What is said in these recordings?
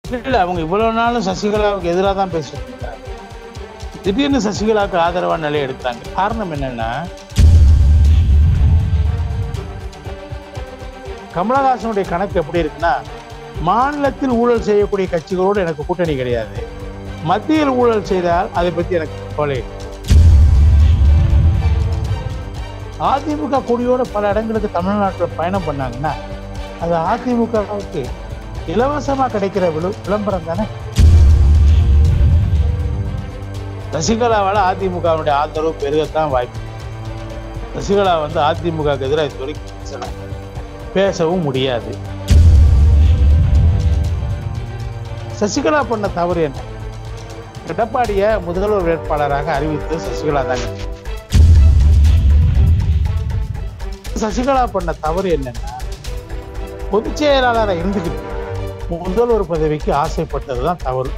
இல்ல அவங்க இவ்வளவு நாளும் சசிகலாவுக்கு எதிராக தான் பேசிட்டு இருந்தாங்க திடீர்னு சசிகலாவுக்கு ஆதரவா நிலை எடுத்தாங்க காரணம் என்னன்னா கமலஹாசனுடைய கணக்கு எப்படி இருக்குன்னா மாநிலத்தில் ஊழல் செய்யக்கூடிய கட்சிகளோடு எனக்கு கூட்டணி கிடையாது மத்தியில் ஊழல் செய்தால் அதை பத்தி எனக்கு கவலை இல்லை. அதிமுக கொடியோட பல இடங்களுக்கு தமிழ்நாட்டில் பயணம் பண்ணாங்கன்னா அது அதிமுகவுக்கு இலவசமா கிடைக்கிற விளு விளம்பரம் தானே சசிகலாவால அதிமுகவுடைய ஆதரவு பெருகத்தான் வாய்ப்பு சசிகலா வந்து அதிமுகவுக்கு எதிராக இது வரைக்கும் பேசல பேசவும் முடியாது சசிகலா பண்ண தவறு என்ன எடப்பாடிய முதல்வர் வேட்பாளராக அறிவித்து சசிகலா தாங்க சசிகலா பண்ண தவறு என்னன்னா பொதுச் செயலாளரை இருந்துக்கிட்டு முதல்வர் பதவிக்கு ஆசைப்பட்டதுதான் தவறு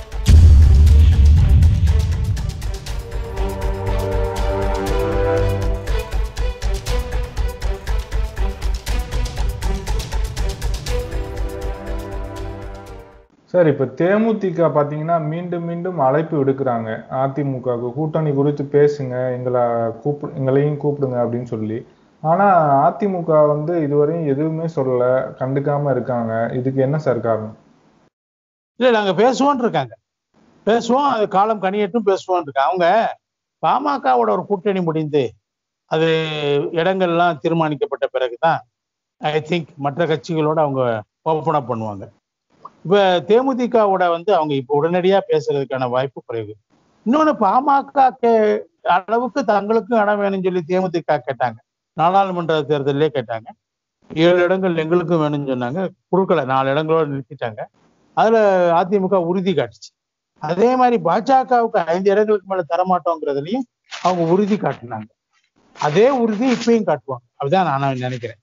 சார் இப்ப தேமுதிக பாத்தீங்கன்னா மீண்டும் மீண்டும் அழைப்பு விடுக்கிறாங்க அதிமுகவுக்கு கூட்டணி குறித்து பேசுங்க எங்களை கூப்பிடு எங்களையும் கூப்பிடுங்க அப்படின்னு சொல்லி ஆனா அதிமுக வந்து இதுவரையும் எதுவுமே சொல்லல கண்டுக்காம இருக்காங்க இதுக்கு என்ன சார் காரணம் இல்ல நாங்க பேசுவோம் இருக்காங்க பேசுவோம் அது காலம் கனியட்டும் பேசுவோம் இருக்காங்க அவங்க பாமகவோட ஒரு கூட்டணி முடிந்து அது இடங்கள்லாம் தீர்மானிக்கப்பட்ட பிறகுதான் ஐ திங்க் மற்ற கட்சிகளோட அவங்க ஓப்பன் அப் பண்ணுவாங்க இப்ப தேமுதிகவோட வந்து அவங்க இப்ப உடனடியா பேசுறதுக்கான வாய்ப்பு குறைவு இன்னொன்னு பாமக கே- அளவுக்கு தங்களுக்கும் இடம் வேணும்னு சொல்லி தேமுதிக கேட்டாங்க நாடாளுமன்ற தேர்தலிலே கேட்டாங்க ஏழு இடங்கள் எங்களுக்கும் வேணும்னு சொன்னாங்க கொடுக்கல நாலு இடங்களோட நிறுத்திட்டாங்க அதுல அதிமுக உறுதி காட்டுச்சு அதே மாதிரி பாஜகவுக்கு ஐந்து இடங்களுக்கு மேல தரமாட்டோங்கிறதுலயும் அவங்க உறுதி காட்டினாங்க அதே உறுதி இப்பயும் காட்டுவாங்க அப்படிதான் நான் நினைக்கிறேன்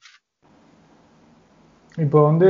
இப்போ வந்து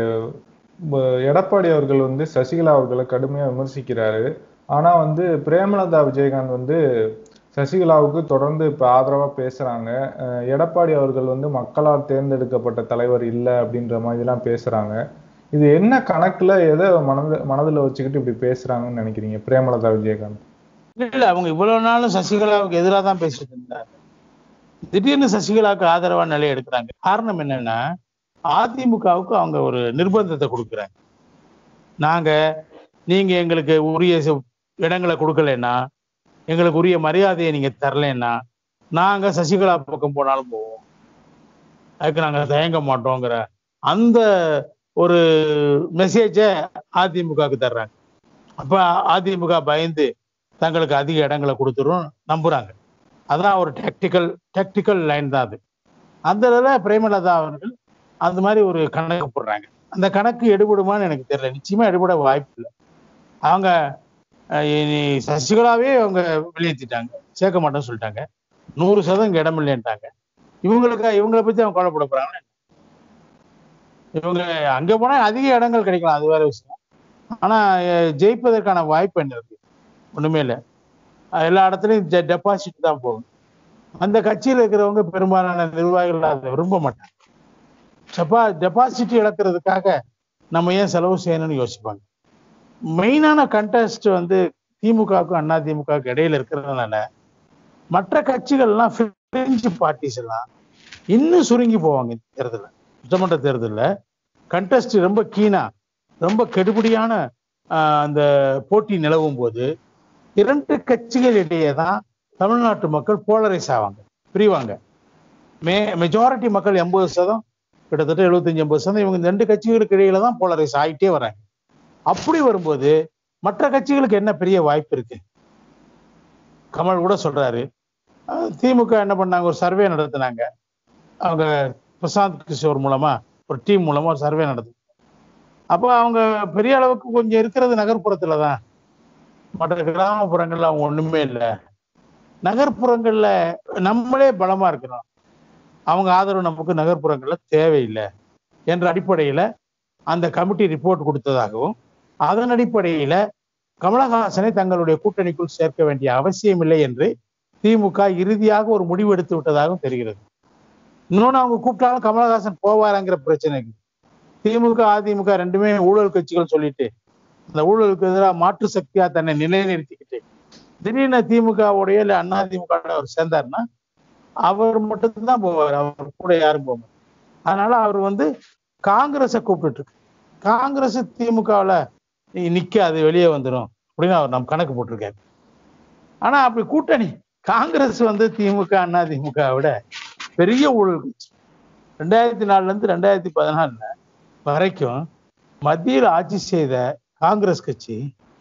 ப- எடப்பாடி அவர்கள் வந்து சசிகலா அவர்களை கடுமையா விமர்சிக்கிறாரு ஆனா வந்து பிரேமலதா விஜயகாந்த் வந்து சசிகலாவுக்கு தொடர்ந்து இப்ப ஆதரவா பேசுறாங்க அஹ் எடப்பாடி அவர்கள் வந்து மக்களால் தேர்ந்தெடுக்கப்பட்ட தலைவர் இல்லை அப்படின்ற மாதிரி எல்லாம் பேசுறாங்க இது என்ன கணக்குல எதை மனது மனதுல வச்சுக்கிட்டு இப்படி பேசுறாங்கன்னு நினைக்கிறீங்க பிரேமலதா விஜயகாந்த் இல்ல அவங்க இவ்வளவு நாளும் சசிகலாவுக்கு எதிராக தான் பேசிட்டு இருந்தாங்க திடீர்னு சசிகலாவுக்கு ஆதரவா நிலை எடுக்கிறாங்க காரணம் என்னன்னா அதிமுகவுக்கு அவங்க ஒரு நிர்பந்தத்தை கொடுக்குறாங்க நாங்க நீங்க எங்களுக்கு உரிய ச- இடங்களை கொடுக்கலன்னா எங்களுக்கு உரிய மரியாதையை நீங்க தரலைன்னா நாங்க சசிகலா பக்கம் போனாலும் போவோம் அதுக்கு நாங்க தயங்க மாட்டோங்கிற அந்த ஒரு மெசேஜை அதிமுகவுக்கு தர்றாங்க அப்ப அதிமுக பயந்து தங்களுக்கு அதிக இடங்களை கொடுத்துரும் நம்புறாங்க அதான் ஒரு டாக்டிக்கல் டாக்டிக்கல் லைன் தான் அது அந்த இதில் பிரேமலதா அவர்கள் அந்த மாதிரி ஒரு கணக்கு போடுறாங்க அந்த கணக்கு எடுபடுமான்னு எனக்கு தெரியல நிச்சயமா எடுபட வாய்ப்பு இல்லை அவங்க அஹ், இனி சசிகலாவே அவங்க வெளியேற்றிட்டாங்க சேர்க்க மாட்டேன்னு சொல்லிட்டாங்க நூறு சதம் இங்க இடம் இல்லைன்ட்டாங்க இவங்களுக்கு இவங்களை பத்தி அவங்க கவலைப்பட போறாங்க இவங்க அங்க போனா அதிக இடங்கள் கிடைக்கலாம் அது வேற விஷயம் ஆனா அஹ், ஜெயிப்பதற்கான வாய்ப்பு என்ன இருக்கு ஒண்ணுமே இல்லை எல்லா இடத்துலயும் டெபாசிட் தான் போகும் அந்த கட்சியில் இருக்கிறவங்க பெரும்பாலான நிர்வாகிகள் அதை விரும்ப மாட்டாங்க செப்பா டெபாசிட் இழக்கிறதுக்காக நம்ம ஏன் செலவு செய்யணும்னு யோசிப்பாங்க மெயினான கண்டெஸ்ட் வந்து திமுகவுக்கும் அண்ணா திமுகவுக்கு இடையில இருக்கிறதுனால மற்ற கட்சிகள்லாம் பிரெஞ்சு பார்ட்டிஸ் எல்லாம் இன்னும் சுருங்கி போவாங்க இந்த தேர்தலில் சட்டமன்ற தேர்தலில் கண்டெஸ்ட் ரொம்ப கீனா ரொம்ப கெடுபிடியான ஆஹ், அந்த போட்டி நிலவும் போது இரண்டு கட்சிகள் இடையே தான் தமிழ்நாட்டு மக்கள் போலரைஸ் ஆவாங்க பிரிவாங்க மே மெஜாரிட்டி மக்கள் எண்பது சதம் கிட்டத்தட்ட எழுபத்தஞ்சு எண்பது சதம் இவங்க இந்த ரெண்டு கட்சிகளுக்கு இடையில தான் போலரைஸ் ஆகிட்டே வராங்க அப்படி வரும்போது மற்ற கட்சிகளுக்கு என்ன பெரிய வாய்ப்பு இருக்கு கமல் கூட சொல்றாரு அஹ் திமுக என்ன பண்ணாங்க ஒரு சர்வே நடத்தினாங்க அவங்க பிரசாந்த் கிஷோர் மூலமா ஒரு டீம் மூலமா ஒரு சர்வே நடத்து அப்போ அவங்க பெரிய அளவுக்கு கொஞ்சம் இருக்கிறது நகர்ப்புறத்துல தான் மற்ற கிராமப்புறங்கள்ல அவங்க ஒண்ணுமே இல்லை நகர்ப்புறங்கள்ல நம்மளே பலமா இருக்கிறோம் அவங்க ஆதரவு நமக்கு நகர்ப்புறங்கள்ல தேவையில்லை என்ற அடிப்படையில அந்த கமிட்டி ரிப்போர்ட் கொடுத்ததாகவும் அதன் அடிப்படையில கமலஹாசனை தங்களுடைய கூட்டணிக்குள் சேர்க்க வேண்டிய அவசியம் இல்லை என்று திமுக இறுதியாக ஒரு முடிவு எடுத்து விட்டதாகவும் தெரிகிறது இன்னொன்னு அவங்க கூப்பிட்டாலும் கமலஹாசன் போவாராங்கிற பிரச்சனை இருக்கு திமுக அதிமுக ரெண்டுமே ஊழல் கட்சிகள் சொல்லிட்டு அந்த ஊழலுக்கு எதிராக மாற்று சக்தியா தன்னை நிலைநிறுத்திக்கிட்டு திடீர்னு திமுகவுடைய இல்ல அண்ணா திமுக அவர் சேர்ந்தாருன்னா அவர் மட்டும்தான் போவார் அவர் கூட யாரும் போவார் அதனால அவர் வந்து காங்கிரஸை கூப்பிட்டு இருக்கு காங்கிரஸ் திமுகவுல நீ நிக்காது வெளியே வந்துடும் அப்படின்னு அவர் நம்ம கணக்கு போட்டிருக்காரு ஆனா அப்படி கூட்டணி காங்கிரஸ் வந்து திமுக அண்ணா திமுக விட பெரிய ஊழல் கட்சி ரெண்டாயிரத்தி நாலுல இருந்து ரெண்டாயிரத்தி பதினாலுல வரைக்கும் மத்தியில் ஆட்சி செய்த காங்கிரஸ் கட்சி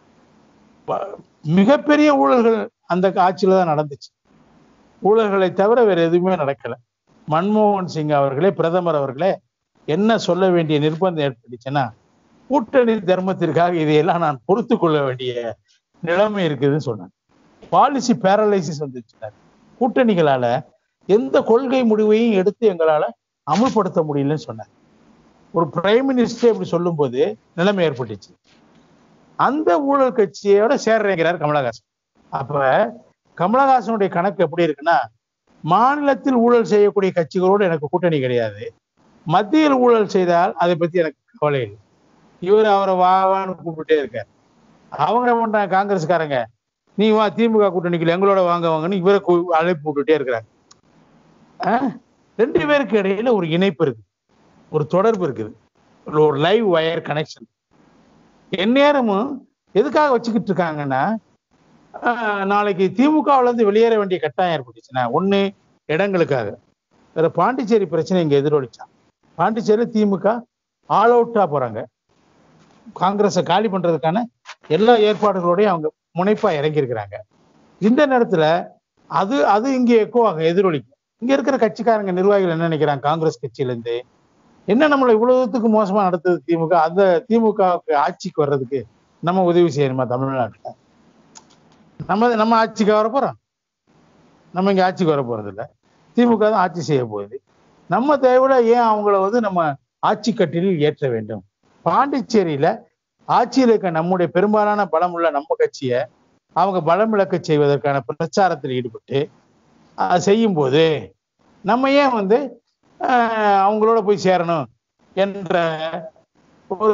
ப- மிகப்பெரிய ஊழல்கள் அந்த ஆட்சியில தான் நடந்துச்சு ஊழல்களை தவிர வேற எதுவுமே நடக்கல மன்மோகன் சிங் அவர்களே பிரதமர் அவர்களே என்ன சொல்ல வேண்டிய நிர்பந்தம் ஏற்பட்டுச்சுன்னா கூட்டணி தர்மத்திற்காக இதையெல்லாம் நான் பொறுத்து கொள்ள வேண்டிய நிலைமை இருக்குதுன்னு சொன்னாங்க பாலிசி பேரலைசிஸ் வந்துச்சுனாரு கூட்டணிகளால எந்த கொள்கை முடிவையும் எடுத்து எங்களால அமுல்படுத்த முடியலன்னு சொன்னார் ஒரு பிரைம் மினிஸ்டர் இப்படி சொல்லும்போது நிலைமை ஏற்பட்டுச்சு அந்த ஊழல் கட்சியோட சேர்றேங்கிறார் கமலஹாசன் அப்ப கமலஹாசனுடைய கணக்கு எப்படி இருக்குன்னா மாநிலத்தில் ஊழல் செய்யக்கூடிய கட்சிகளோடு எனக்கு கூட்டணி கிடையாது மத்தியில் ஊழல் செய்தால் அதை பத்தி எனக்கு கவலை இல்லை இவர் அவரை வா வான்னு கூப்பிட்டே இருக்கார் அவங்க என்ன பண்றாங்க காங்கிரஸ்காரங்க நீ வா திமுக கூட்டணிக்குள்ள எங்களோட வாங்க வாங்கன்னு இவரை கூ- அழைப்பு விட்டுட்டே இருக்கிறாங்க ஆஹ்? ரெண்டு பேருக்கு இடையில ஒரு இணைப்பு இருக்கு ஒரு தொடர்பு இருக்குது ஒரு- ஒரு லைவ் வயர் கனெக்ஷன் எந்நேரமும் எதுக்காக வச்சுக்கிட்டு இருக்காங்கன்னா ஆஹ், நாளைக்கு திமுகவுல இருந்து வெளியேற வேண்டிய கட்டாயம் ஏற்பட்டுச்சுன்னா ஒண்ணு இடங்களுக்காக வேற பாண்டிச்சேரி பிரச்சனை இங்க எதிரொலிச்சான் பாண்டிச்சேரியில திமுக ஆல் அவுட்டா போறாங்க காங்கிரஸை காலி பண்றதுக்கான எல்லா ஏற்பாடுகளோடயும் அவங்க முனைப்பா இறங்கி இருக்கிறாங்க இந்த நேரத்துல அது அது இங்க எக்கோ ஆக எதிரொலிக்கும் இங்க இருக்கிற கட்சிக்காரங்க நிர்வாகிகள் என்ன நினைக்கிறாங்க காங்கிரஸ் கட்சியில இருந்து என்ன நம்மளை இவ்வளவுத்துக்கு மோசமா நடத்துது திமுக அந்த திமுகவுக்கு ஆட்சிக்கு வர்றதுக்கு நம்ம உதவி செய்யணுமா தமிழ்நாட்டுல நம்ம நம்ம ஆட்சிக்கு வர போறோம் நம்ம இங்க ஆட்சிக்கு வர போறது இல்ல திமுக தான் ஆட்சி செய்ய போகுது நம்ம தேவையில ஏன் அவங்கள வந்து நம்ம ஆட்சி கட்டிலில் ஏற்ற வேண்டும் பாண்டிச்சேரியில ஆட்சியில் இருக்க நம்முடைய பெரும்பாலான பலம் உள்ள நம்ம கட்சியை அவங்க பலம் இழக்க செய்வதற்கான பிரச்சாரத்தில் ஈடுபட்டு அஹ், செய்யும் போது நம்ம ஏன் வந்து அஹ், அவங்களோட போய் சேரணும் என்ற ஒரு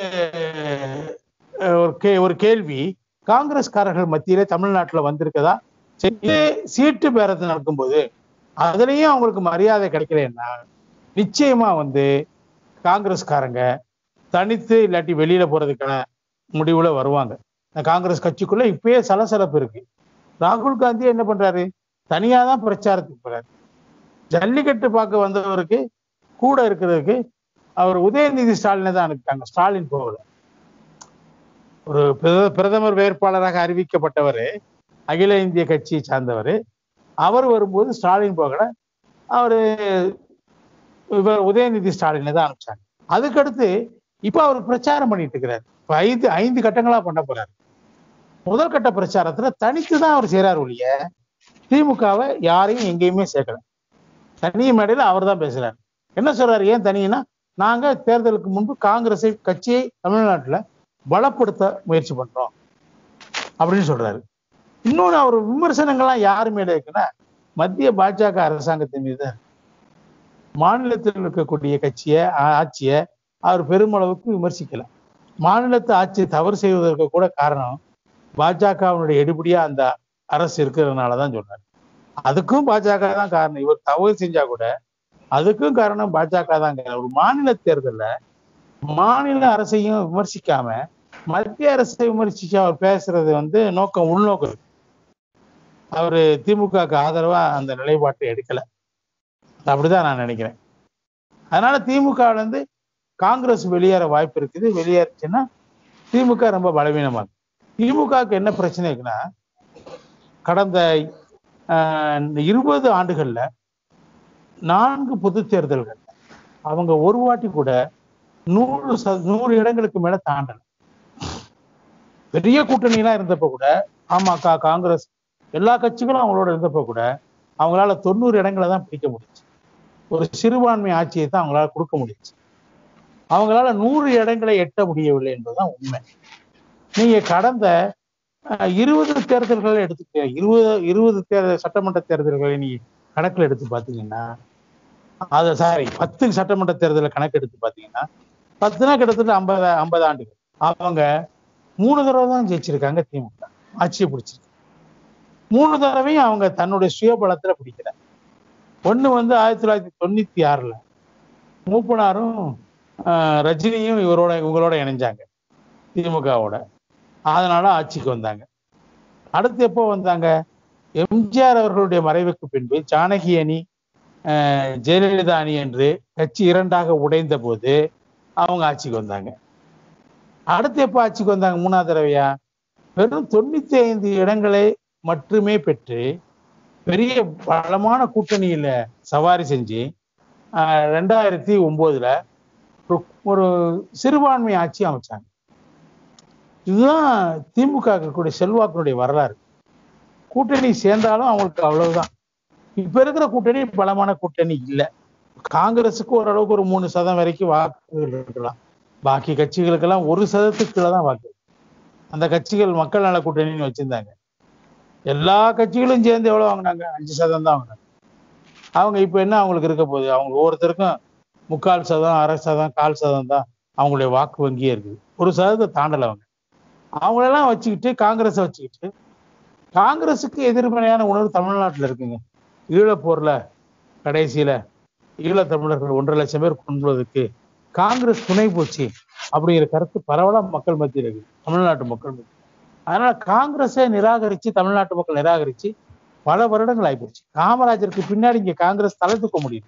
அஹ், ஒரு கே ஒரு கேள்வி காங்கிரஸ்காரர்கள் மத்தியிலே தமிழ்நாட்டுல வந்திருக்கதா சரி, சீட்டு பேரத்து நடக்கும்போது அதுலயும் அவங்களுக்கு மரியாதை கிடைக்கலன்னா நிச்சயமா வந்து காங்கிரஸ்காரங்க தனித்து இல்லாட்டி வெளியில போறதுக்கான முடிவுல வருவாங்க இந்த காங்கிரஸ் கட்சிக்குள்ள இப்பயே சலசலப்பு இருக்கு ராகுல் காந்தி என்ன பண்றாரு தனியா தான் பிரச்சாரத்துக்கு போறாரு ஜல்லிக்கட்டு பார்க்க வந்தவருக்கு கூட இருக்கிறதுக்கு அவர் உதயநிதி ஸ்டாலினை தான் அனுப்பிட்டாங்க ஸ்டாலின் போகல ஒரு பிரத- பிரதமர் வேட்பாளராக அறிவிக்கப்பட்டவர் அகில இந்திய கட்சியை சார்ந்தவர் அவர் வரும்போது ஸ்டாலின் போகல அவரு இவர் உதயநிதி ஸ்டாலினை தான் அனுப்பிச்சாங்க அதுக்கடுத்து இப்ப அவர் பிரச்சாரம் பண்ணிட்டு இருக்கிறார் இப்ப ஐந்து ஐந்து கட்டங்களா பண்ண போறாரு முதல் கட்ட பிரச்சாரத்துல தனித்து தான் அவர் செய்றாரு ஒழிய திமுகவை யாரையும் எங்கேயுமே சேர்க்கல தனி மேடையில அவர் தான் பேசுறாரு என்ன சொல்றாரு ஏன் தனினா நாங்க தேர்தலுக்கு முன்பு காங்கிரஸை கட்சியை தமிழ்நாட்டுல பலப்படுத்த முயற்சி பண்றோம் அப்படின்னு சொல்றாரு இன்னொன்னு அவர் விமர்சனங்கள்லாம் யாரு மேல இருக்குன்னா மத்திய பாஜக அரசாங்கத்தின் மீது தான் இருக்கு. மாநிலத்தில் இருக்கக்கூடிய கட்சியை ஆ- ஆட்சியை அவர் பெருமளவுக்கு விமர்சிக்கல மாநிலத்து ஆட்சியை தவறு செய்வதற்கு கூட காரணம் பாஜகவினுடைய எடுபடியா அந்த அரசு இருக்கிறதுனால தான் சொல்றாரு அதுக்கும் பாஜக தான் காரணம் இவர் தவறு செஞ்சா கூட அதுக்கும் காரணம் பாஜக தான் ஒரு மாநில தேர்தல்ல மாநில அரசையும் விமர்சிக்காம மத்திய அரசை விமர்சிச்சு அவர் பேசுறது வந்து நோக்கம் உள்நோக்கம் இருக்கு. அவரு திமுகக்கு ஆதரவா அந்த நிலைப்பாட்டை எடுக்கல அப்படிதான் நான் நினைக்கிறேன் அதனால திமுகல இருந்து காங்கிரஸ் வெளியேற வாய்ப்பு இருக்குது வெளியேறுச்சுன்னா திமுக ரொம்ப பலவீனமா இருக்கு திமுகவுக்கு என்ன பிரச்சனை இருக்குன்னா கடந்த ஆஹ், இந்த இருபது ஆண்டுகள்ல நான்கு பொது தேர்தல்கள் அவங்க ஒரு வாட்டி கூட நூறு ச நூறு இடங்களுக்கு மேல தாண்டல பெரிய கூட்டணிலாம் இருந்தப்ப கூட பாமக காங்கிரஸ் எல்லா கட்சிகளும் அவங்களோட இருந்தப்ப கூட அவங்களால தொண்ணூறு இடங்களை தான் பிடிக்க முடிஞ்சுச்சு ஒரு சிறுபான்மை ஆட்சியை தான் அவங்களால கொடுக்க முடிஞ்சுச்சு அவங்களால நூறு இடங்களை எட்ட முடியவில்லை என்பதுதான் உண்மை நீங்க கடந்த அஹ், இருபது தேர்தல்களை எடுத்துக்க இருபது இருபது தேர்தல் சட்டமன்ற தேர்தல்களை நீ கணக்குல எடுத்து பாத்தீங்கன்னா அது சாரி பத்து சட்டமன்ற தேர்தலை கணக்கு எடுத்து பாத்தீங்கன்னா பத்துனா கிட்டத்தட்ட ஐம்பது ஐம்பது ஆண்டுகள் அவங்க மூணு தடவை தான் ஜெயிச்சிருக்காங்க திமுக ஆட்சியை பிடிச்சிருக்கு மூணு தடவையும் அவங்க தன்னுடைய சுயபலத்துல பிடிக்கல ஒண்ணு வந்து ஆயிரத்தி தொள்ளாயிரத்தி தொண்ணூத்தி ஆறுல மூப்பனாரும் ஆஹ், ரஜினியும் இவரோட இவங்களோட இணைஞ்சாங்க திமுகவோட அதனால ஆட்சிக்கு வந்தாங்க அடுத்து எப்போ வந்தாங்க எம்ஜிஆர் அவர்களுடைய மறைவுக்கு பின்பு ஜானகி அணி ஆஹ், ஜெயலலிதா அணி என்று கட்சி இரண்டாக உடைந்த போது அவங்க ஆட்சிக்கு வந்தாங்க அடுத்து எப்போ ஆட்சிக்கு வந்தாங்க மூணாவது தடவையா வெறும் தொண்ணூத்தி ஐந்து இடங்களை மட்டுமே பெற்று பெரிய பலமான கூட்டணியில சவாரி செஞ்சு ஆஹ், ரெண்டாயிரத்தி ஒன்பதுல ஒரு- ஒரு சிறுபான்மை ஆட்சி அமைச்சாங்க இதுதான் திமுக இருக்கக்கூடிய செல்வாக்கினுடைய வரலாறு கூட்டணி சேர்ந்தாலும் அவங்களுக்கு அவ்வளவுதான் இப்ப இருக்கிற கூட்டணி பலமான கூட்டணி இல்லை காங்கிரஸுக்கு ஓரளவுக்கு ஒரு மூணு சதம் வரைக்கும் வாக்குகள் இருக்கலாம் பாக்கி கட்சிகளுக்கெல்லாம் ஒரு சதத்துக்கு கீழே தான் வாக்கு அந்த கட்சிகள் மக்கள் நல கூட்டணின்னு வச்சிருந்தாங்க எல்லா கட்சிகளும் சேர்ந்து எவ்வளவு வாங்கினாங்க அஞ்சு சதம் தான் வாங்கினாங்க அவங்க இப்ப என்ன அவங்களுக்கு இருக்க போகுது அவங்க ஒவ்வொருத்தருக்கும் முக்கால் சதம் அரை சதம் கால் சதம் தான் அவங்களுடைய வாக்கு வங்கியே இருக்குது ஒரு சதத்தை தாண்டல அவங்க அவங்களெல்லாம் வச்சுக்கிட்டு காங்கிரஸை வச்சுக்கிட்டு காங்கிரஸுக்கு எதிர்மறையான உணர்வு தமிழ்நாட்டுல இருக்குங்க ஈழப்போர்ல கடைசியில ஈழத்தமிழர்கள் ஒன்றரை லட்சம் பேர் கொண்டுவதற்கு காங்கிரஸ் துணை போச்சு அப்படிங்கிற கருத்து பரவலா மக்கள் மத்தியில் இருக்கு தமிழ்நாட்டு மக்கள் மத்தியில் அதனால காங்கிரஸை நிராகரிச்சு தமிழ்நாட்டு மக்கள் நிராகரிச்சு பல வருடங்கள் ஆயிப்போச்சு காமராஜருக்கு பின்னாடி இங்க காங்கிரஸ் தலை தூக்க முடியும்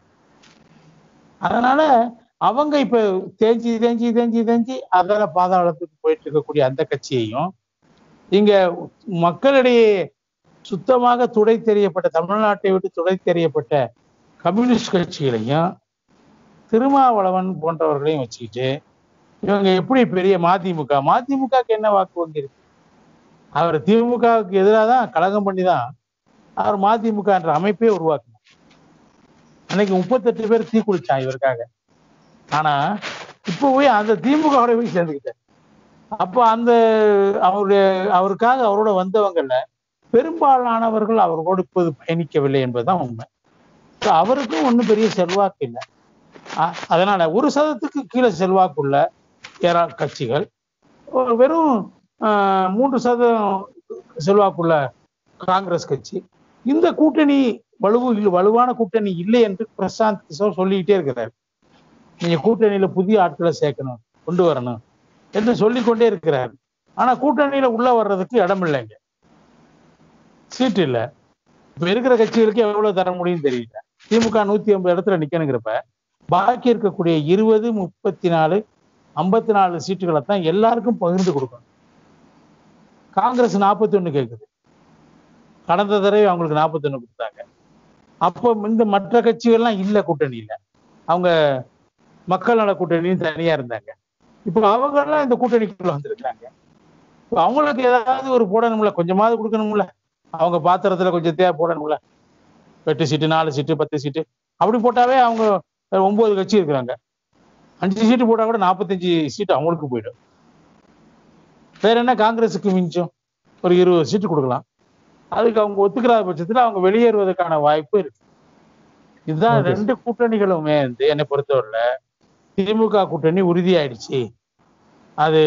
அதனால அவங்க இப்ப தேஞ்சி தேஞ்சி தேஞ்சி தேஞ்சி அதால பாதாளத்துக்கு போயிட்டு இருக்கக்கூடிய அந்த கட்சியையும் இங்க மக்களிடையே சுத்தமாக துடை தெரியப்பட்ட தமிழ்நாட்டை விட்டு துடை தெரியப்பட்ட கம்யூனிஸ்ட் கட்சிகளையும் திருமாவளவன் போன்றவர்களையும் வச்சுக்கிட்டு இவங்க எப்படி பெரிய மதிமுக மதிமுகக்கு என்ன வாக்கு வங்கி இருக்கு அவர் திமுகவுக்கு எதிராக தான் கழகம் பண்ணி தான் அவர் மதிமுக என்ற அமைப்பே உருவாக்கினார் அன்னைக்கு முப்பத்தெட்டு பேர் தீ குளிச்சான் இவருக்காக ஆனா இப்ப போய் அந்த திமுகவோட போய் சேர்ந்துக்கிட்டார் அப்போ அந்த அவருடைய அவருக்காக அவரோட வந்தவங்கல்ல பெரும்பாலானவர்கள் அவரோடு இப்போது பயணிக்கவில்லை என்பதுதான் உண்மை So அவருக்கும் ஒன்றும் பெரிய செல்வாக்கு இல்லை அ- அதனால ஒரு சதத்துக்கு கீழே செல்வாக்குள்ள ஏரா கட்சிகள் ஒரு வெறும் ஆஹ், மூன்று சதம் செல்வாக்குள்ள காங்கிரஸ் கட்சி இந்த கூட்டணி வலுவு இல்ல- வலுவான கூட்டணி இல்லை என்று பிரசாந்த் கிஷோர் சொல்லிக்கிட்டே இருக்கிறார் நீங்க கூட்டணியில புதிய ஆட்களை சேர்க்கணும் கொண்டு வரணும் என்று சொல்லிக்கொண்டே இருக்கிறார் ஆனா கூட்டணியில உள்ள வர்றதுக்கு இடம் இல்லைங்க சீட்டு இல்ல இப்ப இருக்கிற கட்சிகளுக்கு எவ்வளவு தர முடியும்னு தெரியல திமுக நூத்தி ஐம்பது இடத்துல நிக்கணுங்கிறப்ப பாக்கி இருக்கக்கூடிய இருபது முப்பத்தி நாலு ஐம்பத்தி நாலு சீட்டுகளை தான் எல்லாருக்கும் பகிர்ந்து கொடுக்கணும் காங்கிரஸ் நாற்பத்தி ஒண்ணு கேக்குது கடந்த தடவை அவங்களுக்கு நாற்பத்தி ஒண்ணு கொடுத்தாங்க அப்போ இந்த மற்ற கட்சிகள்லாம் இல்ல கூட்டணியில அவங்க மக்கள் நல கூட்டணியும் தனியா இருந்தாங்க இப்போ அவங்க எல்லாம் இந்த கூட்டணிக்குள்ள வந்திருக்காங்க இப்போ அவங்களுக்கு ஏதாவது ஒரு போடணும்ல கொஞ்சமாவது கொடுக்கணும்ல அவங்க பாத்திரத்துல கொஞ்சம் தேவை போடணும்ல எட்டு சீட்டு நாலு சீட்டு பத்து சீட்டு அப்படி போட்டாவே அவங்க ஒன்பது கட்சி இருக்கிறாங்க அஞ்சு சீட்டு போட்டா கூட நாற்பத்தஞ்சு சீட்டு அவங்களுக்கு போயிடும் வேற என்ன காங்கிரஸுக்கு மிஞ்சும் ஒரு இருபது சீட்டு கொடுக்கலாம் அதுக்கு அவங்க ஒத்துக்கிறாத பட்சத்துல அவங்க வெளியேறுவதற்கான வாய்ப்பு இருக்கு இதுதான் Okay. ரெண்டு கூட்டணிகளுமே வந்து என்னை பொறுத்தவரையில திமுக கூட்டணி உறுதியாயிடுச்சு அது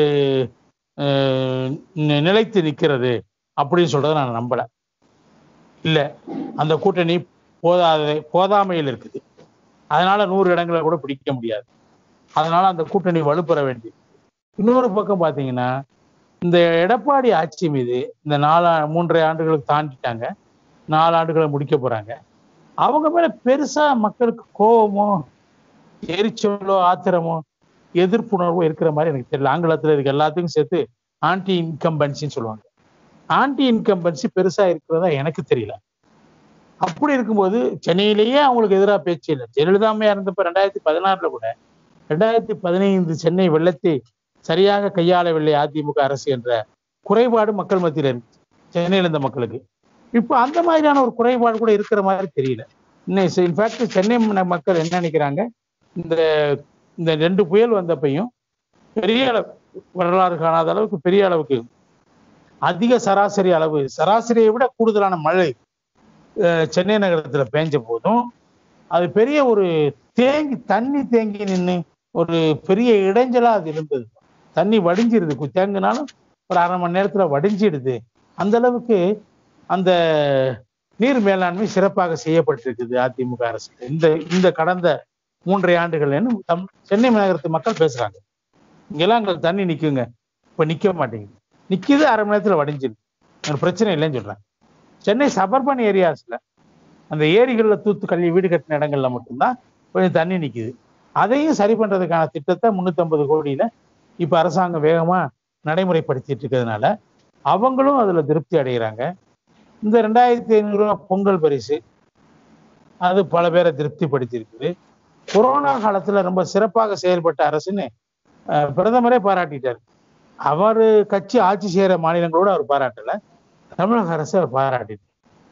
அஹ், நி- நிலைத்து நிக்கிறது அப்படின்னு சொல்றதை நான் நம்பல இல்ல அந்த கூட்டணி போதாத போதாமையில் இருக்குது அதனால நூறு இடங்களை கூட பிடிக்க முடியாது அதனால அந்த கூட்டணி வலுப்பெற வேண்டியது இன்னொரு பக்கம் பாத்தீங்கன்னா இந்த எடப்பாடி ஆட்சி மீது இந்த நாலு மூன்றரை ஆண்டுகளுக்கு தாண்டிட்டாங்க நாலு ஆண்டுகளை முடிக்க போறாங்க அவங்க மேல பெருசா மக்களுக்கு கோபமோ எரிச்சலோ ஆத்திரமோ எதிர்ப்புணர்வோ இருக்கிற மாதிரி எனக்கு தெரியல ஆங்கிலத்துல இதுக்கு எல்லாத்துக்கும் சேர்த்து ஆன்டி இன்கம்பன்சின்னு சொல்லுவாங்க ஆன்டி இன்கம்பன்சி பெருசா இருக்கிறதா எனக்கு தெரியல அப்படி இருக்கும்போது சென்னையிலேயே அவங்களுக்கு எதிராக பேச்சு இல்லை ஜெயலலிதா அம்மையா இருந்தப்ப ரெண்டாயிரத்தி பதினாறுல கூட ரெண்டாயிரத்தி பதினைந்து சென்னை வெள்ளத்தை சரியாக கையாளவில்லை அதிமுக அரசு என்ற குறைபாடு மக்கள் மத்தியில இருக்கு சென்னையில இருந்த மக்களுக்கு இப்போ அந்த மாதிரியான ஒரு குறைபாடு கூட இருக்கிற மாதிரி தெரியல இன்னும் இன்ஃபேக்ட் சென்னை ம- மக்கள் என்ன நினைக்கிறாங்க இந்த இந்த ரெண்டு புயல் வந்தப்பையும் பெரிய அளவு வரலாறு காணாத அளவுக்கு பெரிய அளவுக்கு அதிக சராசரி அளவு சராசரியை விட கூடுதலான மழை அஹ், சென்னை நகரத்துல பேஞ்ச போதும் அது பெரிய ஒரு தேங்கி தண்ணி தேங்கி நின்று ஒரு பெரிய இடைஞ்சலா அது இருந்தது தண்ணி வடிஞ்சிருது கு- தேங்கினாலும் ஒரு அரை மணி நேரத்துல வடிஞ்சிடுது அந்த அளவுக்கு அந்த நீர் மேலாண்மை சிறப்பாக செய்யப்பட்டிருக்குது அதிமுக அரசு இந்த இந்த கடந்த மூன்றரை ஆண்டுகள் தம் சென்னை மாநகரத்து மக்கள் பேசுறாங்க இங்கெல்லாம் எங்களுக்கு தண்ணி நிக்குங்க இப்ப நிக்க மாட்டேங்குது நிக்குது அரை மணி நேரத்துல வடிஞ்சிடுது எனக்கு பிரச்சனை இல்லைன்னு சொல்றாங்க சென்னை சபர்பன் ஏரியாஸ்ல அந்த ஏரிகள்ல தூத்து கள்ளி வீடு கட்டின இடங்கள்ல மட்டும்தான் கொஞ்சம் தண்ணி நிக்குது அதையும் சரி பண்றதுக்கான திட்டத்தை முன்னூத்தி கோடியில இப்ப அரசாங்கம் வேகமா நடைமுறைப்படுத்திட்டு இருக்கிறதுனால அவங்களும் அதுல திருப்தி அடைகிறாங்க இந்த ரெண்டாயிரத்தி ஐநூறு ரூபாய் பொங்கல் பரிசு அது பல பேரை திருப்திப்படுத்தி இருக்குது கொரோனா காலத்துல ரொம்ப சிறப்பாக செயல்பட்ட அரசுன்னு அஹ், பிரதமரே பாராட்டிட்டார் அவர் கட்சி ஆட்சி செய்யற மாநிலங்களோட அவர் பாராட்டல தமிழக அரசு அவர் பாராட்டிட்டார்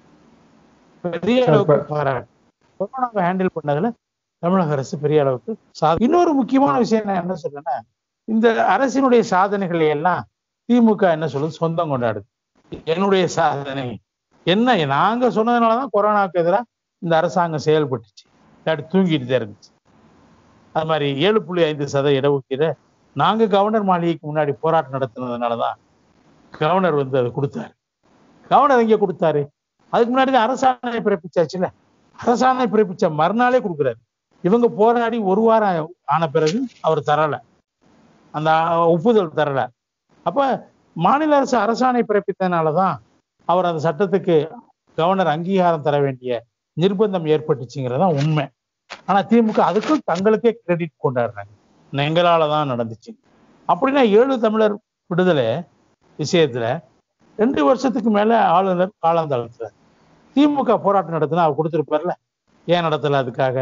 பெரிய அளவுக்கு பாராட்டு கொரோனாவை ஹேண்டில் பண்ணதுல தமிழக அரசு பெரிய அளவுக்கு சா- இன்னொரு முக்கியமான விஷயம் நான் என்ன சொல்றேன்னா இந்த அரசினுடைய சாதனைகளை எல்லாம் திமுக என்ன சொல்லுது சொந்தம் கொண்டாடுது என்னுடைய சாதனை என்ன நாங்க சொன்னதுனாலதான் கொரோனாவுக்கு எதிராக இந்த அரசாங்கம் செயல்பட்டுச்சு இல்லாட்டி தூங்கிட்டு தான் இருந்துச்சு அது மாதிரி ஏழு புள்ளி ஐந்து சத இடஒதுக்கீடு நாங்க கவர்னர் மாளிகைக்கு முன்னாடி போராட்டம் நடத்தினதுனாலதான் கவர்னர் வந்து அதை கொடுத்தாரு கவர்னர் எங்க கொடுத்தாரு அதுக்கு முன்னாடி தான் அரசாணை பிறப்பிச்சாச்சுல அரசாணை பிறப்பிச்ச மறுநாளே கொடுக்குறாரு இவங்க போராடி ஒரு வாரம் ஆன பிறகு அவர் தரல அந்த ஒப்புதல் தரல அப்ப மாநில அரசு அரசாணை பிறப்பித்தனாலதான் அவர் அந்த சட்டத்துக்கு கவர்னர் அங்கீகாரம் தர வேண்டிய நிர்பந்தம் ஏற்பட்டுச்சுங்கிறதான் உண்மை ஆனா திமுக அதுக்கும் தங்களுக்கே கிரெடிட் கொண்டாடுறாங்க எங்களால தான் நடந்துச்சு அப்படின்னா ஏழு தமிழர் விடுதலை விஷயத்துல ரெண்டு வருஷத்துக்கு மேல ஆளுநர் காலம் தளர்த்துறாரு திமுக போராட்டம் நடத்தினா அவர் கொடுத்துருப்பார்ல ஏன் நடத்தல அதுக்காக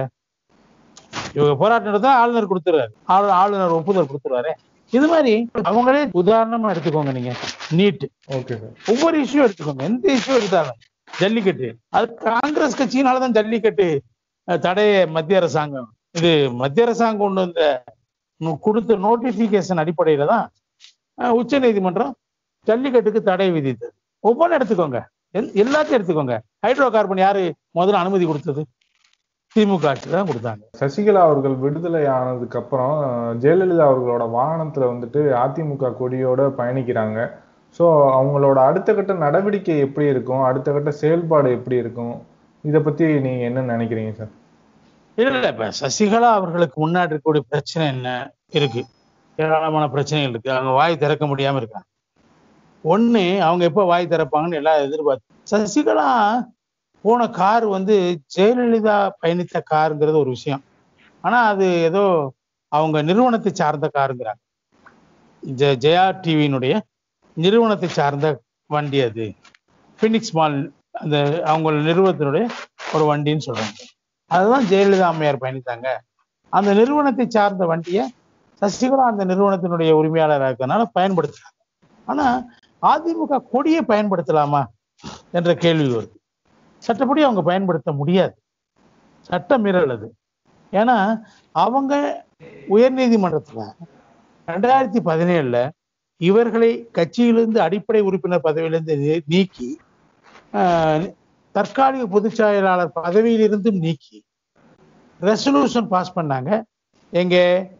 இவங்க போராட்டம் நடத்தினா ஆளுநர் கொடுத்துறாரு ஆளு ஆளுநர் ஒப்புதல் கொடுத்துருவாரு இது மாதிரி அவங்களே உதாரணமா எடுத்துக்கோங்க நீங்க நீட் ஓகே சார் ஒவ்வொரு இஷ்யூ எடுத்துக்கோங்க எந்த இஷ்யூ எடுத்தாலும் ஜல்லிக்கட்டு அது காங்கிரஸ் கட்சியினாலதான் ஜல்லிக்கட்டு அஹ், தடைய மத்திய அரசாங்கம் இது மத்திய அரசாங்கம் கொண்டு வந்த நு- கொடுத்த நோட்டிபிகேஷன் அடிப்படையில தான் உச்ச நீதிமன்றம் ஜல்லிக்கட்டுக்கு தடை விதித்தது ஒவ்வொன்றும் எடுத்துக்கோங்க எல்- எல்லாத்தையும் எடுத்துக்கோங்க ஹைட்ரோ கார்பன் யாரு முதல்ல அனுமதி கொடுத்தது திமுக ஆட்சி தான் கொடுத்தாங்க சசிகலா அவர்கள் விடுதலை ஆனதுக்கு அப்புறம் அஹ், ஜெயலலிதா அவர்களோட வாகனத்துல வந்துட்டு அதிமுக கொடியோட பயணிக்கிறாங்க ஸோ அவங்களோட அடுத்த கட்ட நடவடிக்கை எப்படி இருக்கும் அடுத்த கட்ட செயல்பாடு எப்படி இருக்கும் இதை பத்தி நீங்க என்ன நினைக்கிறீங்க சார் இல்ல இல்ல இப்ப சசிகலா அவர்களுக்கு முன்னாடி இருக்கக்கூடிய பிரச்சனை என்ன இருக்கு ஏராளமான பிரச்சனைகள் இருக்கு அவங்க வாய் திறக்க முடியாம இருக்காங்க ஒண்ணு அவங்க எப்ப வாய் திறப்பாங்கன்னு எல்லாம் எதிர்பார்த்து சசிகலா போன கார் வந்து ஜெயலலிதா பயணித்த காருங்கிறது ஒரு விஷயம் ஆனா அது ஏதோ அவங்க நிறுவனத்தை சார்ந்த காருங்கிறாங்க ஜெ- ஜெயா டிவியினுடைய நிறுவனத்தை சார்ந்த வண்டி அது பினிக்ஸ் மால் அந்த அவங்க நிறுவனத்தினுடைய ஒரு வண்டின்னு சொல்றாங்க அதுதான் ஜெயலலிதா அம்மையார் பயணித்தாங்க அந்த நிறுவனத்தை சார்ந்த வண்டியை சசிகலா அந்த நிறுவனத்தினுடைய உரிமையாளராக இருக்கறனால பயன்படுத்துறாங்க ஆனா அதிமுக கொடியை பயன்படுத்தலாமா என்ற கேள்வி வருது சட்டப்படி அவங்க பயன்படுத்த முடியாது சட்ட மீறல் அது ஏன்னா அவங்க உயர்நீதிமன்றத்துல ரெண்டாயிரத்தி பதினேழுல இவர்களை கட்சியிலிருந்து அடிப்படை உறுப்பினர் பதவியிலிருந்து நீ- நீக்கி ஆஹ், தற்காலிக பொதுச் செயலாளர் பதவியிலிருந்தும் நீக்கி ரெசல்யூஷன் பாஸ் பண்ணாங்க எங்க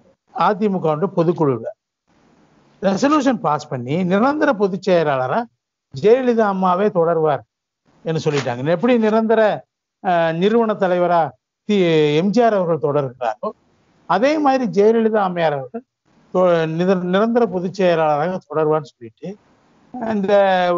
அதிமுக பொதுக்குழுல ரெசல்யூஷன் பாஸ் பண்ணி நிரந்தர பொதுச் செயலாளரா ஜெயலலிதா அம்மாவே தொடர்வார் என்று சொல்லிட்டாங்க எப்படி நிரந்தர ஆஹ், நிறுவன தலைவரா தி எம்ஜிஆர் அவர்கள் தொடர்கிறாரோ அதே மாதிரி ஜெயலலிதா அம்மையார் அவர்கள் தொ- நிர- நிரந்தர பொதுச் செயலாளராக தொடர்வார்னு சொல்லிட்டு இந்த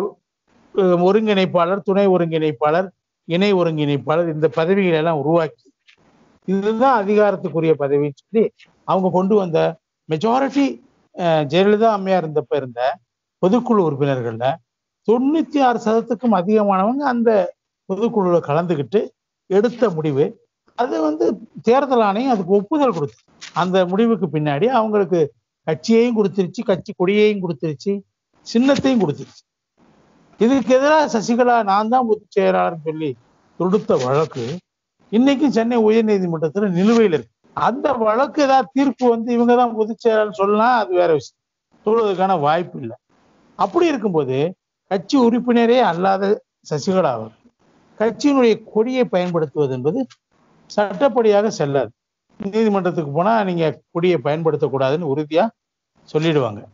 அஹ், ஒருங்கிணைப்பாளர் துணை ஒருங்கிணைப்பாளர் இணை ஒருங்கிணைப்பாளர் இந்த பதவிகளை எல்லாம் உருவாக்கி இதுதான் அதிகாரத்துக்குரிய பதவின்னு சொல்லி அவங்க கொண்டு வந்த மெஜாரிட்டி ஜெயலலிதா அம்மையார் இருந்தப்ப இருந்த பொதுக்குழு உறுப்பினர்கள்ல தொண்ணூத்தி ஆறு சதத்துக்கும் அதிகமானவங்க அந்த பொதுக்குழுல கலந்துக்கிட்டு எடுத்த முடிவு அது வந்து தேர்தல் ஆணையம் அதுக்கு ஒப்புதல் கொடுத்து அந்த முடிவுக்கு பின்னாடி அவங்களுக்கு கட்சியையும் கொடுத்துருச்சு கட்சி கொடியையும் கொடுத்துருச்சு சின்னத்தையும் கொடுத்துருச்சு இதுக்கு எதிராக சசிகலா நான் தான் பொதுச் செயலாளர்னு சொல்லி தொடுத்த வழக்கு இன்னைக்கும் சென்னை உயர்நீதிமன்றத்துல நிலுவையில் இருக்கு அந்த வழக்கு ஏதாவது தீர்ப்பு வந்து இவங்க தான் பொதுச் செயலாளர் சொல்லலாம் அது வேற விஷயம் சொல்வதற்கான வாய்ப்பு இல்லை அப்படி இருக்கும்போது கட்சி உறுப்பினரே அல்லாத சசிகலா அவர் கட்சியினுடைய கொடியை பயன்படுத்துவது என்பது சட்டப்படியாக செல்லாது நீதிமன்றத்துக்கு போனா நீங்க கொடியை பயன்படுத்தக்கூடாதுன்னு உறுதியா சொல்லிடுவாங்க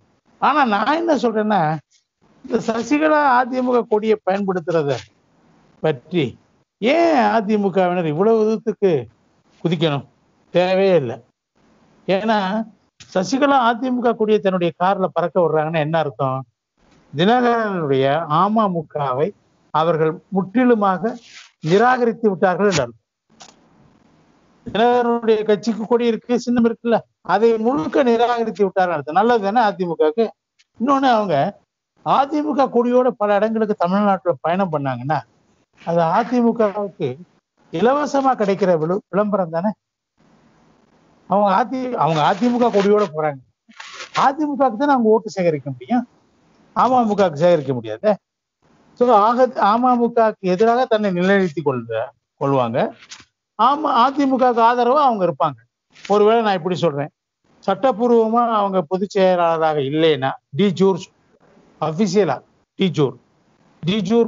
ஆனா நான் என்ன சொல்றேன்னா இந்த சசிகலா அதிமுக கொடியை பயன்படுத்துறத பற்றி ஏன் அதிமுகவினர் இவ்வளவு விதத்துக்கு குதிக்கணும் தேவையே இல்லை ஏன்னா சசிகலா அதிமுக கொடியை தன்னுடைய கார்ல பறக்க விடுறாங்கன்னா என்ன அர்த்தம் தினகரனுடைய அமமுகவை அவர்கள் முற்றிலுமாக நிராகரித்து விட்டார்கள் என்று அர்த்தம் தினகரனுடைய கட்சிக்கு கொடி இருக்கு சின்னம் இருக்குல்ல அதை முழுக்க நிராகரித்து விட்டார்கள் அர்த்தம் நல்லது தானே அதிமுகவுக்கு இன்னொன்னு அவங்க அதிமுக கொடியோட பல இடங்களுக்கு தமிழ்நாட்டுல பயணம் பண்ணாங்கன்னா அது அதிமுகவுக்கு இலவசமா கிடைக்கிற விளு விளம்பரம் தானே அவங்க அதி அவங்க அதிமுக கொடியோட போறாங்க அதிமுகவுக்கு தானே அவங்க ஓட்டு சேகரிக்க முடியும் அமமுகவுக்கு சேகரிக்க முடியாது ஸோ ஆக அமமுகவுக்கு எதிராக தன்னை நிலைநிறுத்திக் கொள்ற கொள்வாங்க ஆமா அதிமுகவுக்கு ஆதரவா அவங்க இருப்பாங்க ஒருவேளை நான் இப்படி சொல்றேன் சட்டப்பூர்வமா அவங்க பொதுச் செயலாளராக இல்லைன்னா டி ஜூர் அபிஷியலா டிஜூர் டிஜூர்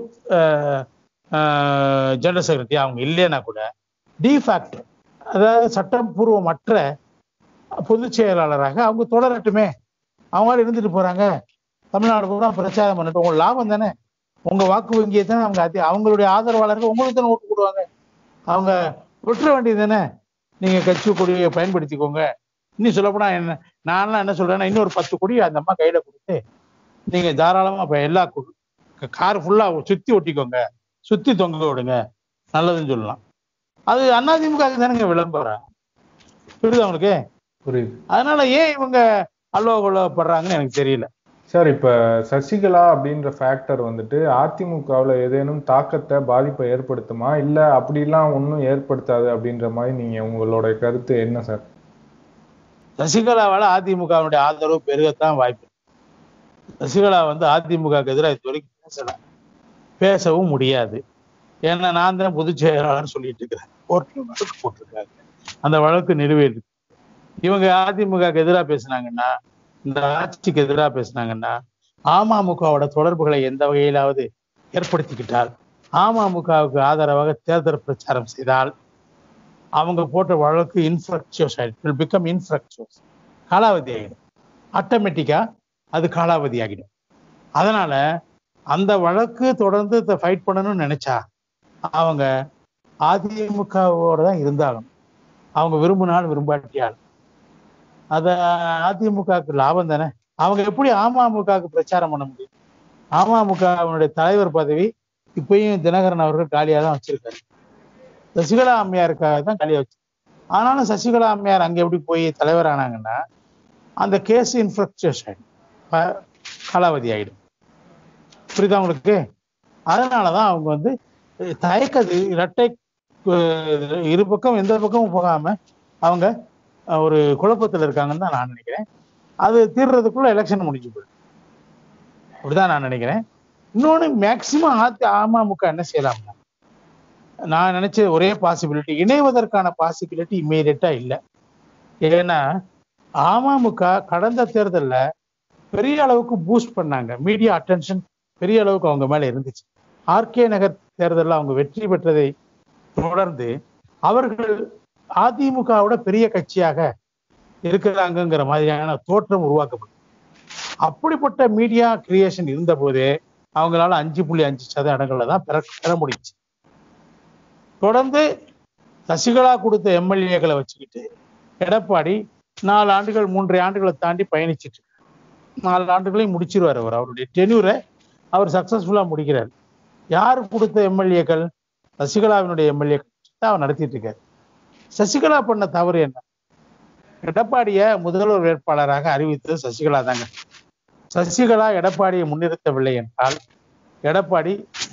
ஜெனரல் செக்ரட்டரி அவங்க இல்லைன்னா கூட டிஃபேக்ட் அதாவது சட்டப்பூர்வமற்ற பொதுச் செயலாளராக அவங்க தொடரட்டுமே அவங்க இருந்துட்டு போறாங்க தமிழ்நாடு பூரா பிரச்சாரம் பண்ணட்டும் உங்க லாபம் தானே உங்க வாக்கு வங்கியை தானே அவங்க அதி அவங்களுடைய ஆதரவாளர்கள் உங்களுக்கு தானே ஓட்டு போடுவாங்க அவங்க விட்டுற வேண்டியது தானே நீங்க கட்சி கொடியை பயன்படுத்திக்கோங்க இன்னும் சொல்லப்போனா என்ன நான்லாம் என்ன சொல்றேன்னா இன்னொரு பத்து கோடி அந்த அம்மா கையில கொடுத்து நீங்க தாராளமா இப்ப எல்லா கார் ஃபுல்லா சுத்தி ஒட்டிக்கோங்க சுத்தி தொங்க விடுங்க நல்லதுன்னு சொல்லலாம் அது அதிமுக தானேங்க விளம்பரம் புரியுது அவனுக்கு புரியுது அதனால ஏன் இவங்க அல்லோகப்படுறாங்கன்னு எனக்கு தெரியல சார் இப்ப சசிகலா அப்படின்ற ஃபேக்டர் வந்துட்டு அதிமுகவுல ஏதேனும் தாக்கத்தை பாதிப்பை ஏற்படுத்துமா இல்ல அப்படிலாம் ஒன்றும் ஏற்படுத்தாது அப்படின்ற மாதிரி நீங்க உங்களோட கருத்து என்ன சார் சசிகலாவால அதிமுகவினுடைய ஆதரவு பெருகத்தான் வாய்ப்பு சசிகலா வந்து அதிமுகவுக்கு எதிராக இது வரைக்கும் பேசல பேசவும் முடியாது ஏன்னா நான் தான் பொதுச் செயலாளர் சொல்லிட்டு இருக்கிறேன் கோர்ட்ல வழக்கு போட்டிருக்காங்க அந்த வழக்கு நிலுவையில் இவங்க அதிமுகவுக்கு எதிராக பேசினாங்கன்னா இந்த ஆட்சிக்கு எதிராக பேசினாங்கன்னா அமமுகவோட தொடர்புகளை எந்த வகையிலாவது ஏற்படுத்திக்கிட்டால் அமமுகவுக்கு ஆதரவாக தேர்தல் பிரச்சாரம் செய்தால் அவங்க போட்ட வழக்கு இன்ஃப்ரக்சுவஸ் ஆயிடும் பிகம் இன்ஃப்ரக்சுவஸ் காலாவதி ஆகிடும் ஆட்டோமேட்டிக்கா அது காலாவதி ஆகிடும் அதனால அந்த வழக்கு தொடர்ந்து ஃபைட் பண்ணணும்னு நினைச்சா அவங்க அதிமுகவோட தான் இருந்தாலும் அவங்க விரும்பினால் விரும்பாட்டியால் அத அதிமுகவுக்கு லாபம் தானே அவங்க எப்படி அமமுகவுக்கு பிரச்சாரம் பண்ண முடியும் அமமுகவினுடைய தலைவர் பதவி இப்பயும் தினகரன் அவர்கள் காலியாக தான் வச்சிருக்காரு சசிகலா அம்மையாருக்காக தான் காலியா வச்சு ஆனாலும் சசிகலா அம்மையார் அங்க எப்படி போய் தலைவர் ஆனாங்கன்னா அந்த கேஸ் இன்ஃப்ரக்சர்ஸ் ஆயிடும் காலாவதி ஆயிடும் புரியுதா உங்களுக்கு அதனாலதான் அவங்க வந்து தயக்கது இரட்டை இரு பக்கம் எந்த பக்கமும் போகாம அவங்க ஒரு குழப்பத்தில் இருக்காங்கன்னு தான் நான் நினைக்கிறேன் அது தீர்றதுக்குள்ள எலெக்ஷன் முடிஞ்சு போயிடும் அப்படிதான் நான் நினைக்கிறேன் இன்னொன்னு மேக்சிமம் அதி அமமுக என்ன செய்யலாம்னா நான் நினைச்ச ஒரே பாசிபிலிட்டி இணைவதற்கான பாசிபிலிட்டி இம்மீடியட்டா இல்லை ஏன்னா அமமுக கடந்த தேர்தலில் பெரிய அளவுக்கு பூஸ்ட் பண்ணாங்க மீடியா அட்டென்ஷன் பெரிய அளவுக்கு அவங்க மேல இருந்துச்சு ஆர்கே நகர் தேர்தலில் அவங்க வெற்றி பெற்றதை தொடர்ந்து அவர்கள் அதிமுகவோட பெரிய கட்சியாக இருக்கிறாங்கங்கிற மாதிரியான தோற்றம் உருவாக்கப்படும் அப்படிப்பட்ட மீடியா கிரியேஷன் இருந்த போதே அவங்களால அஞ்சு புள்ளி அஞ்சு சத இடங்கள்ல தான் பெற பெற முடிச்சு தொடர்ந்து சசிகலா கொடுத்த எம்எல்ஏக்களை வச்சுக்கிட்டு எடப்பாடி நாலு ஆண்டுகள் மூன்றரை ஆண்டுகளை தாண்டி பயணிச்சிட்டு நாலு ஆண்டுகளையும் முடிச்சிருவார் அவர் அவருடைய டென்யூரை அவர் சக்சஸ்ஃபுல்லா முடிக்கிறார் யார் கொடுத்த எம்எல்ஏக்கள் சசிகலாவினுடைய எம்எல்ஏக்கள் அவர் நடத்திட்டு இருக்காரு சசிகலா பண்ண தவறு என்ன எடப்பாடிய முதல்வர் வேட்பாளராக அறிவித்தது சசிகலா தாங்க சசிகலா எடப்பாடியை முன்னிறுத்தவில்லை என்றால் எடப்பாடி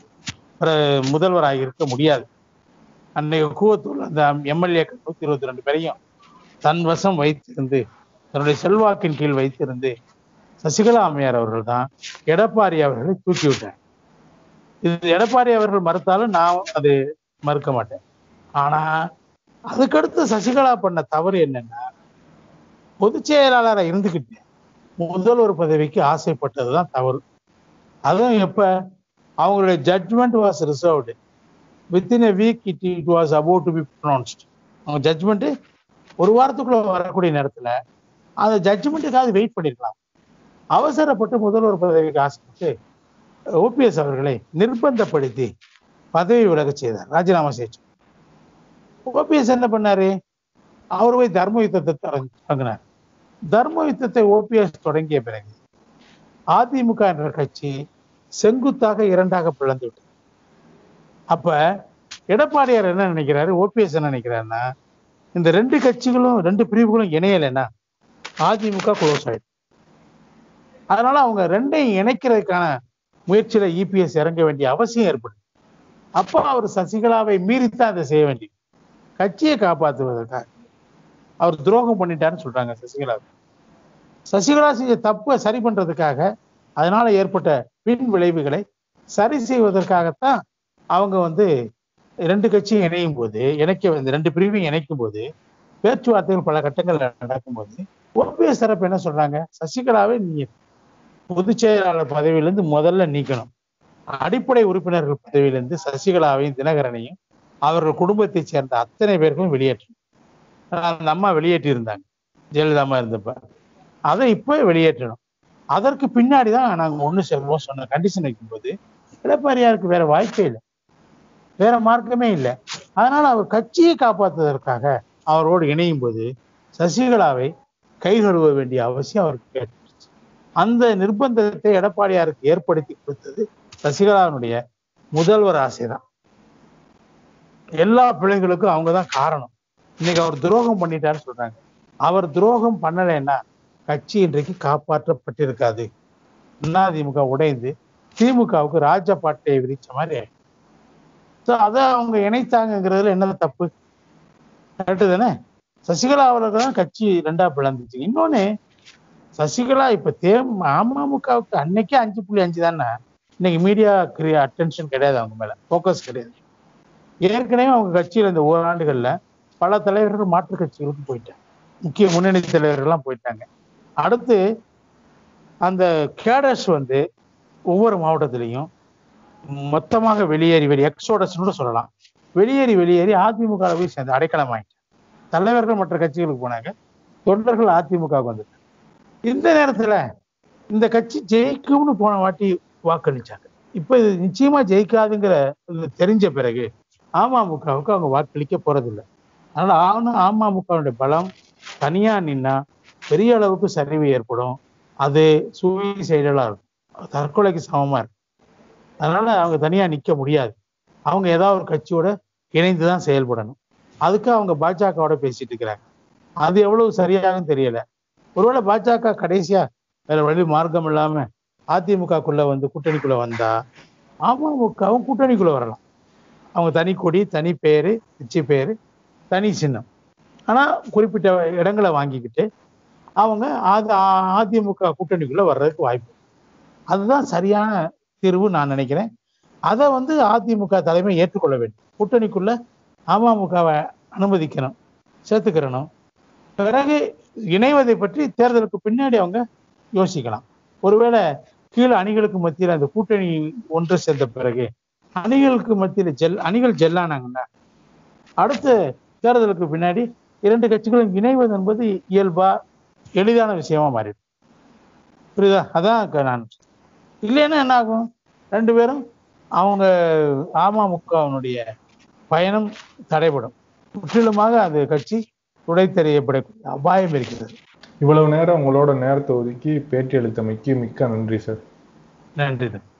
முதல்வராக இருக்க முடியாது அன்னைக்கு கூவத்தூர் அந்த எம்எல்ஏக்கள் நூத்தி இருபத்தி ரெண்டு பேரையும் தன் வசம் வைத்திருந்து தன்னுடைய செல்வாக்கின் கீழ் வைத்திருந்து சசிகலா அம்மையார் அவர்கள் தான் எடப்பாடி அவர்களை தூக்கி விட்டார் இது எடப்பாடி அவர்கள் மறுத்தாலும் நான் அது மறுக்க மாட்டேன் ஆனா அதுக்கடுத்து சசிகலா பண்ண தவறு என்னன்னா பொதுச் செயலாளராக இருந்துகிட்டு முதல்வர் பதவிக்கு ஆசைப்பட்டதுதான் தவறு அதுவும் எப்ப அவங்களுடைய judgment was reserved within a week it it was about to be pronounced அவங்க ஜட்மெண்ட் ஒரு வாரத்துக்குள்ள வரக்கூடிய நேரத்துல அந்த ஜட்ஜ்மெண்ட்டுக்காவது வெயிட் பண்ணிருக்கலாம் அவசரப்பட்டு முதல்வர் பதவிக்கு ஆசைப்பட்டு ஓபிஎஸ் அவர்களை நிர்பந்தப்படுத்தி பதவி விலக செய்தார் ராஜினாமா செய்ய ஓபிஎஸ் என்ன பண்ணாரு அவர் போய் தர்ம யுத்தத்தை தொடங்க- தொடங்கினார் தர்ம யுத்தத்தை ஓபிஎஸ் தொடங்கிய பிறகு அதிமுக என்ற கட்சி செங்குத்தாக இரண்டாக பிளந்து விட்டது அப்ப எடப்பாடியார் என்ன நினைக்கிறாரு ஓபிஎஸ் என்ன நினைக்கிறாருன்னா இந்த ரெண்டு கட்சிகளும் ரெண்டு பிரிவுகளும் இணையலைன்னா அதிமுக க்ளோஸ் ஆயிடும் அதனால அவங்க ரெண்டையும் இணைக்கிறதுக்கான முயற்சியில இபிஎஸ் இறங்க வேண்டிய அவசியம் ஏற்படும் அப்போ அவர் சசிகலாவை மீறித்தான் அதை செய்ய வேண்டியது கட்சியை காப்பாற்றுவதற்காக அவர் துரோகம் பண்ணிட்டாருன்னு சொல்றாங்க சசிகலா சசிகலா செஞ்ச தப்பை சரி பண்றதுக்காக அதனால ஏற்பட்ட பின் விளைவுகளை சரி செய்வதற்காகத்தான் அவங்க வந்து ரெண்டு கட்சியும் இணையும் போது இணைக்க இந்த ரெண்டு பிரிவையும் இணைக்கும் போது பேச்சுவார்த்தைகள் பல கட்டங்கள் நடக்கும்போது ஓபிஎஸ் தரப்பு என்ன சொல்றாங்க சசிகலாவை நீங்க பொதுச் செயலாளர் பதவியிலிருந்து முதல்ல நீக்கணும் அடிப்படை உறுப்பினர்கள் பதவியிலிருந்து சசிகலாவையும் தினகரனையும் அவர்கள் குடும்பத்தைச் சேர்ந்த அத்தனை பேருக்கும் வெளியேற்றணும் அந்த அம்மா வெளியேற்றி இருந்தாங்க ஜெயலலிதா அம்மா இருந்தப்ப அதை இப்போ வெளியேற்றணும் அதற்கு பின்னாடி தான் நாங்கள் ஒன்று செல்வோம் சொன்ன கண்டிஷன் வைக்கும்போது எடப்பாடியாருக்கு வேற வாய்ப்பே இல்லை வேற மார்க்கமே இல்லை அதனால அவர் கட்சியை காப்பாற்றுவதற்காக அவரோடு இணையும் போது சசிகலாவை கை கழுவ வேண்டிய அவசியம் அவருக்கு ஏற்பட்டுச்சு அந்த நிர்பந்தத்தை எடப்பாடியாருக்கு ஏற்படுத்தி கொடுத்தது சசிகலாவினுடைய முதல்வர் ஆசைதான் எல்லா பிள்ளைகளுக்கும் அவங்க தான் காரணம் இன்னைக்கு அவர் துரோகம் பண்ணிட்டாருன்னு சொல்றாங்க அவர் துரோகம் பண்ணலைன்னா கட்சி இன்றைக்கு காப்பாற்றப்பட்டிருக்காது அதிமுக உடைந்து திமுகவுக்கு ராஜபாட்டையை விரிச்ச மாதிரி ஆயிடும். So அதை அவங்க இணைத்தாங்கிறதுல என்ன தப்பு கரெக்டு தானே சசிகலா அவர்கள் தான் கட்சி ரெண்டா பிளந்துச்சு இன்னொன்னு சசிகலா இப்ப தே அமமுகவுக்கு அன்னைக்கே அஞ்சு புள்ளி அஞ்சு தானே இன்னைக்கு மீடியா அட்டென்ஷன் கிடையாது அவங்க மேல ஃபோக்கஸ் கிடையாது ஏற்கனவே அவங்க கட்சியில இந்த ஓராண்டுகள்ல பல தலைவர்கள் மாற்று கட்சிகளுக்கு போயிட்டாங்க முக்கிய முன்னணி தலைவர்கள்லாம் போயிட்டாங்க அடுத்து அந்த கேடர்ஸ் வந்து ஒவ்வொரு மாவட்டத்திலையும் மொத்தமாக வெளியேறி வெளியே எக்ஸோடஸ்னு கூட சொல்லலாம் வெளியேறி வெளியேறி அதிமுக ல போய் சேர்ந்து அடைக்கலம் ஆயிட்டாங்க தலைவர்கள் மற்ற கட்சிகளுக்கு போனாங்க தொண்டர்கள் அதிமுகவுக்கு வந்துட்டாங்க இந்த நேரத்துல இந்த கட்சி ஜெயிக்கும்னு போன வாட்டி வாக்களிச்சாங்க இப்ப இது நிச்சயமா ஜெயிக்காதுங்கிற இது தெரிஞ்ச பிறகு அமமுகவுக்கு அவங்க வாக்களிக்க போறதில்லை அதனால ஆனா அமமுகவுடைய பலம் தனியா நின்னா பெரிய அளவுக்கு சரிவு ஏற்படும் அது சூசைடலா இருக்கும் தற்கொலைக்கு சமமா இருக்கும் அதனால அவங்க தனியா நிக்க முடியாது அவங்க ஏதாவது ஒரு கட்சியோட இணைந்து தான் செயல்படணும் அதுக்கு அவங்க பாஜகவோட பேசிட்டு இருக்கிறாங்க அது எவ்வளவு சரியாகும் தெரியல ஒருவேளை பாஜக கடைசியா வேற வழி மார்க்கம் இல்லாம அதிமுகக்குள்ள வந்து கூட்டணிக்குள்ள வந்தா அமமுகவும் கூட்டணிக்குள்ள வரலாம் அவங்க தனி கொடி தனி பேரு கட்சி பேரு தனி சின்னம் ஆனா குறிப்பிட்ட இடங்களை வாங்கிக்கிட்டு அவங்க ஆதி- அதிமுக கூட்டணிக்குள்ள வர்றதுக்கு வாய்ப்பு அதுதான் சரியான தீர்வு நான் நினைக்கிறேன் அதை வந்து அதிமுக தலைமை ஏற்றுக்கொள்ள வேண்டும் கூட்டணிக்குள்ள அமமுகவை அனுமதிக்கணும் சேர்த்துக்கிறணும் பிறகு இணைவதை பற்றி தேர்தலுக்கு பின்னாடி அவங்க யோசிக்கலாம் ஒருவேளை கீழே அணிகளுக்கு மத்தியில் அந்த கூட்டணி ஒன்று சேர்ந்த பிறகு அணிகளுக்கு மத்தியில் ஜெல் அணிகள் ஜெல்லானாங்கன்னா அடுத்த தேர்தலுக்கு பின்னாடி இரண்டு கட்சிகளும் இணைவது என்பது இயல்பா எளிதான விஷயமா மாறிடும் புரியுதா அதான் க- நான் இல்லைன்னா என்ன ஆகும் ரெண்டு பேரும் அவங்க அமமுகவினுடைய பயணம் தடைபடும் முற்றிலுமாக அது கட்சி துடைத்தெறியப்படக்கூடிய அபாயம் இருக்கிறது இவ்வளவு நேரம் உங்களோட நேரத்தை ஒதுக்கி பேட்டி அளித்தமைக்கு மிக்க நன்றி சார் நன்றி